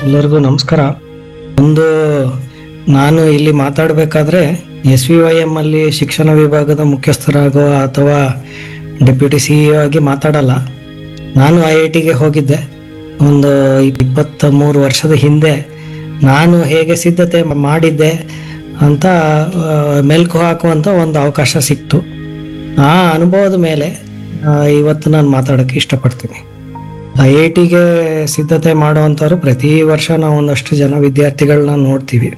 ಎಲ್ಲರಿಗೂ ನಮಸ್ಕಾರ ಒಂದು ನಾನು ಇಲ್ಲಿ ಮಾತಾಡಬೇಕಾದ್ರೆ ಎಸ್ ವಿ ವೈ ಎಮ್ ಅಲ್ಲಿ ಶಿಕ್ಷಣ ವಿಭಾಗದ ಮುಖ್ಯಸ್ಥರಾಗೋ ಅಥವಾ ಡೆಪ್ಯೂಟಿ ಸಿ ಇ ಆಗಿ ಮಾತಾಡಲ್ಲ ನಾನು ಐ ಐ ಟಿಗೆ ಹೋಗಿದ್ದೆ ಒಂದು ಇಪ್ಪತ್ತ ಮೂರು ವರ್ಷದ ಹಿಂದೆ ನಾನು ಹೇಗೆ ಸಿದ್ಧತೆ ಮಾಡಿದ್ದೆ ಅಂತ ಆ, ಮೆಲ್ಕು ಹಾಕುವಂಥ ಒಂದು ಅವಕಾಶ ಸಿಕ್ತು ಆ ಅನುಭವದ ಮೇಲೆ ಆ, ಇವತ್ತು ನಾನು ಮಾತಾಡೋಕ್ಕೆ ಇಷ್ಟಪಡ್ತೀನಿ ಐ ಐ ಟಿಗೆ ಸಿದ್ಧತೆ ಮಾಡುವಂಥವ್ರು ಪ್ರತಿ ವರ್ಷ ನಾವು ಒಂದಷ್ಟು ಜನ ವಿದ್ಯಾರ್ಥಿಗಳನ್ನ ನೋಡ್ತೀವಿ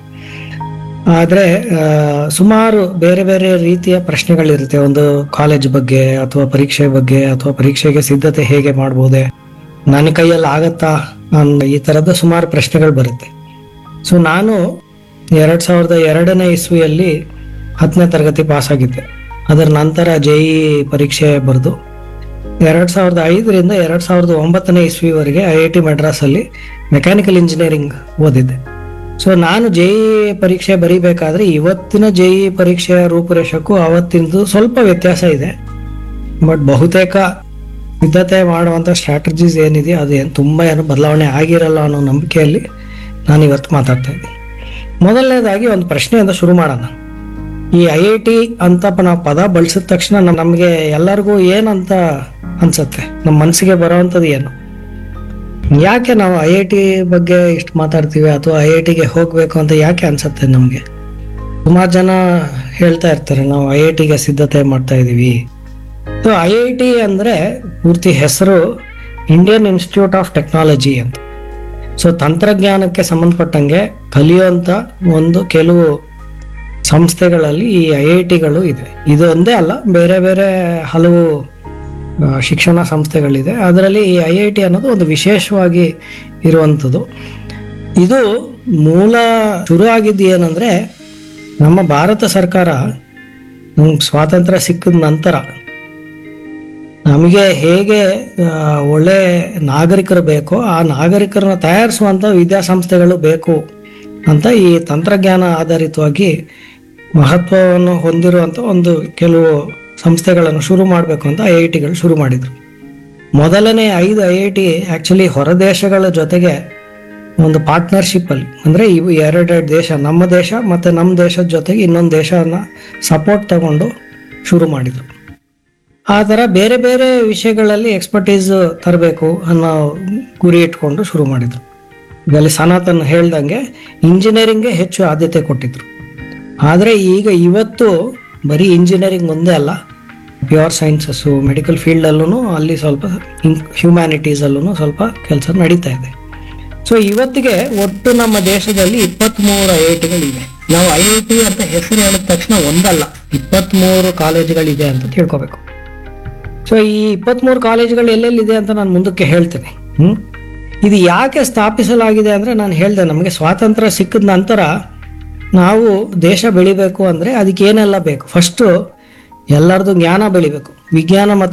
ಆದರೆ ಸುಮಾರು ಬೇರೆ ಬೇರೆ ರೀತಿಯ ಪ್ರಶ್ನೆಗಳಿರುತ್ತೆ ಒಂದು ಕಾಲೇಜ್ ಬಗ್ಗೆ ಅಥವಾ ಪರೀಕ್ಷೆ ಬಗ್ಗೆ ಅಥವಾ ಪರೀಕ್ಷೆಗೆ ಸಿದ್ಧತೆ ಹೇಗೆ ಮಾಡ್ಬೋದೆ ನನ್ನ ಕೈಯಲ್ಲಿ ಆಗತ್ತಾ ಅನ್ನೋ ಈ ಥರದ ಸುಮಾರು ಪ್ರಶ್ನೆಗಳು ಬರುತ್ತೆ ಸೊ ನಾನು ಎರಡು ಸಾವಿರದ ಎರಡನೇ ಇಸ್ವಿಯಲ್ಲಿ ಹತ್ತನೇ ತರಗತಿ ಪಾಸ್ ಆಗಿದ್ದೆ ಅದರ ನಂತರ ಜೆ ಇ ಪರೀಕ್ಷೆ ಬರೆದು ಎರಡು ಸಾವಿರದ ಐದರಿಂದ ಎರಡು ಸಾವಿರದ ಒಂಬತ್ತನೇ ಇಸ್ವಿವರೆಗೆ ಐ ಐ ಟಿ ಮಡ್ರಾಸಲ್ಲಿ ಮೆಕ್ಯಾನಿಕಲ್ ಇಂಜಿನಿಯರಿಂಗ್ ಓದಿದ್ದೆ ಸೊ ನಾನು ಜೆ ಇ ಪರೀಕ್ಷೆ ಬರೀಬೇಕಾದ್ರೆ ಇವತ್ತಿನ ಜೆ ಇ ಪರೀಕ್ಷೆಯ ರೂಪುರೇಷಕ್ಕೂ ಅವತ್ತಿಂದು ಸ್ವಲ್ಪ ವ್ಯತ್ಯಾಸ ಇದೆ ಬಟ್ ಬಹುತೇಕ ಸಿದ್ಧತೆ ಮಾಡುವಂಥ ಸ್ಟ್ರಾಟಜೀಸ್ ಏನಿದೆ ಅದು ಏನು ತುಂಬ ಏನು ಬದಲಾವಣೆ ಆಗಿರಲ್ಲ ಅನ್ನೋ ನಂಬಿಕೆಯಲ್ಲಿ ನಾನು ಇವತ್ತು ಮಾತಾಡ್ತಾ ಇದ್ದೀನಿ ಮೊದಲನೇದಾಗಿ ಒಂದು ಪ್ರಶ್ನೆಯಿಂದ ಶುರು ಮಾಡೋಣ ಈ ಐ ಐ ಟಿ ಅಂತ ಪ- ನಾವು ಪದ ಬಳಸಿದ ತಕ್ಷಣ ನಮ್- ನಮ್ಗೆ ಎಲ್ಲರಿಗೂ ಏನಂತ ಅನ್ಸತ್ತೆ ನಮ್ಮ ಮನಸ್ಸಿಗೆ ಬರೋವಂಥದ್ದು ಏನು ಯಾಕೆ ನಾವು ಐ ಐ ಟಿ ಬಗ್ಗೆ ಇಷ್ಟು ಮಾತಾಡ್ತೀವಿ ಅಥವಾ ಐ ಐ ಟಿಗೆ ಹೋಗ್ಬೇಕು ಅಂತ ಯಾಕೆ ಅನ್ಸತ್ತೆ ನಮಗೆ ಸುಮಾರು ಜನ ಹೇಳ್ತಾ ಇರ್ತಾರೆ ನಾವು ಐ ಐ ಟಿಗೆ ಸಿದ್ಧತೆ ಮಾಡ್ತಾ ಇದೀವಿ ಸೊ ಐ ಐ ಟಿ ಅಂದ್ರೆ ಪೂರ್ತಿ ಹೆಸರು ಇಂಡಿಯನ್ ಇನ್ಸ್ಟಿಟ್ಯೂಟ್ ಆಫ್ ಟೆಕ್ನಾಲಜಿ ಅಂತ ಸೊ ತಂತ್ರಜ್ಞಾನಕ್ಕೆ ಸಂಬಂಧಪಟ್ಟಂಗೆ ಕಲಿಯುವಂತ ಒಂದು ಕೆಲವು ಸಂಸ್ಥೆಗಳಲ್ಲಿ ಈ ಐ ಐ ಟಿಗಳು ಇದೆ ಇದು ಒಂದೇ ಅಲ್ಲ ಬೇರೆ ಬೇರೆ ಹಲವು ಆ, ಶಿಕ್ಷಣ ಸಂಸ್ಥೆಗಳಿದೆ ಅದರಲ್ಲಿ ಈ ಐ ಐ ಟಿ ಅನ್ನೋದು ಒಂದು ವಿಶೇಷವಾಗಿ ಇರುವಂಥದ್ದು ಇದು ಮೂಲ ಶುರು ಆಗಿದ್ದು ಏನಂದ್ರೆ ನಮ್ಮ ಭಾರತ ಸರ್ಕಾರ ನಮ್ಗೆ ಸ್ವಾತಂತ್ರ್ಯ ಸಿಕ್ಕಿದ ನಂತರ ನಮಗೆ ಹೇಗೆ ಆ, ಒಳ್ಳೆ ನಾಗರಿಕರು ಬೇಕೋ ಆ ನಾಗರಿಕರನ್ನ ತಯಾರಿಸುವಂಥ ವಿದ್ಯಾಸಂಸ್ಥೆಗಳು ಬೇಕು ಅಂತ ಈ ತಂತ್ರಜ್ಞಾನ ಆಧಾರಿತವಾಗಿ ಮಹತ್ವವನ್ನು ಹೊಂದಿರುವಂಥ ಒಂದು ಕೆಲವು ಸಂಸ್ಥೆಗಳನ್ನು ಶುರು ಮಾಡಬೇಕು ಅಂತ ಐ ಐ ಟಿಗಳು ಶುರು ಮಾಡಿದರು ಮೊದಲನೇ ಐದು ಐ ಐ ಟಿ ಆ್ಯಕ್ಚುಲಿ ಹೊರದೇಶಗಳ ಜೊತೆಗೆ ಒಂದು ಪಾರ್ಟ್ನರ್ಶಿಪ್ ಅಲ್ಲಿ ಅಂದ್ರೆ ಇವು ಎರಡೆರಡು ದೇಶ ನಮ್ಮ ದೇಶ ಮತ್ತೆ ನಮ್ಮ ದೇಶದ ಜೊತೆಗೆ ಇನ್ನೊಂದು ದೇಶನ ಸಪೋರ್ಟ್ ತಗೊಂಡು ಶುರು ಮಾಡಿದ್ರು ಆ ಥರ ಬೇರೆ ಬೇರೆ ವಿಷಯಗಳಲ್ಲಿ ಎಕ್ಸ್ಪರ್ಟೀಸ್ ತರಬೇಕು ಅನ್ನೋ ಗುರಿ ಇಟ್ಕೊಂಡು ಶುರು ಮಾಡಿದ್ರು ಇದರಲ್ಲಿ ಸನಾತನ್ ಹೇಳ್ದಂಗೆ ಇಂಜಿನಿಯರಿಂಗ್ಗೆ ಹೆಚ್ಚು ಆದ್ಯತೆ ಕೊಟ್ಟಿದ್ರು ಆದರೆ ಈಗ ಇವತ್ತು ಬರೀ ಇಂಜಿನಿಯರಿಂಗ್ ಒಂದೇ ಅಲ್ಲ ಪ್ಯೂರ್ ಸೈನ್ಸಸ್ಸು ಮೆಡಿಕಲ್ ಫೀಲ್ಡಲ್ಲೂ ಅಲ್ಲಿ ಸ್ವಲ್ಪ ಹ್ಯುಮ್ಯಾನಿಟೀಸಲ್ಲೂ ಸ್ವಲ್ಪ ಕೆಲಸ ನಡೀತಾ ಇದೆ ಸೊ ಇವತ್ತಿಗೆ ಒಟ್ಟು ನಮ್ಮ ದೇಶದಲ್ಲಿ ಇಪ್ಪತ್ತ್ಮೂರು ಐ ಐ ಟಿಗಳಿವೆ ನಾವು ಐ ಐ ಟಿ ಅಂತ ಹೆಸರು ಹೇಳಿದ ತಕ್ಷಣ ಒಂದಲ್ಲ ಇಪ್ಪತ್ತ್ಮೂರು ಕಾಲೇಜುಗಳಿದೆ ಅಂತ ತಿಳ್ಕೊಬೇಕು ಸೊ ಈ ಇಪ್ಪತ್ತ್ಮೂರು ಕಾಲೇಜುಗಳು ಎಲ್ಲೆಲ್ಲಿದೆ ಅಂತ ನಾನು ಮುಂದಕ್ಕೆ ಹೇಳ್ತೇನೆ ಹ್ಮ್ ಇದು ಯಾಕೆ ಸ್ಥಾಪಿಸಲಾಗಿದೆ ಅಂದ್ರೆ ನಾನು ಹೇಳ್ದೆ ನಮಗೆ ಸ್ವಾತಂತ್ರ್ಯ ಸಿಕ್ಕಿದ ನಂತರ ನಾವು ದೇಶ ಬೆಳಿಬೇಕು ಅಂದ್ರೆ ಅದಕ್ಕೆ ಏನೆಲ್ಲ ಬೇಕು ಫಸ್ಟು ಎಲ್ಲರದು ಜ್ಞಾನ ಬೆಳಿಬೇಕು ವಿಜ್ಞಾನ ಮತ್ತು